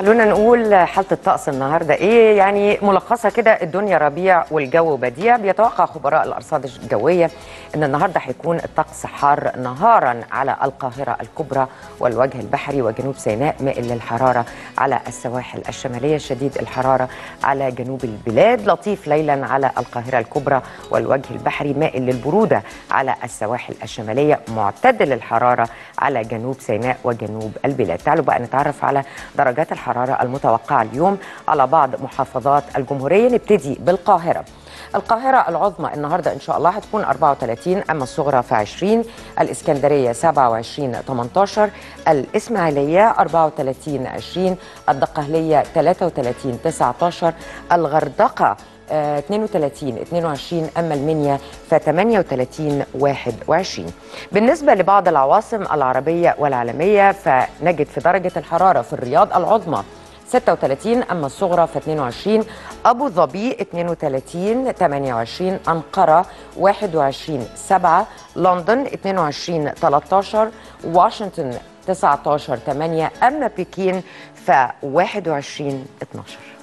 خلونا نقول حالة الطقس النهارده ايه يعني ملخصة كده الدنيا ربيع والجو بديع بيتوقع خبراء الارصاد الجوية ان النهارده هيكون الطقس حار نهارا على القاهرة الكبرى والوجه البحري وجنوب سيناء مائل للحرارة على السواحل الشمالية شديد الحرارة على جنوب البلاد لطيف ليلا على القاهرة الكبرى والوجه البحري مائل للبرودة على السواحل الشمالية معتدل الحرارة على جنوب سيناء وجنوب البلاد تعالوا بقى نتعرف على درجات الحرارة المتوقعة اليوم على بعض محافظات الجمهورية نبتدي بالقاهرة القاهرة العظمى النهاردة إن شاء الله هتكون 34 أما الصغرى في 20 الإسكندرية 27 18 الإسماعيلية 34 20 الدقهلية 33 19 الغردقة آه، 32 22 اما المنيا ف 38 21 بالنسبه لبعض العواصم العربيه والعالميه فنجد في درجه الحراره في الرياض العظمى 36 اما الصغرى ف 22 ابو ظبي 32 28 انقره 21 7 لندن 22 13 واشنطن 19 8 اما بكين ف 21 12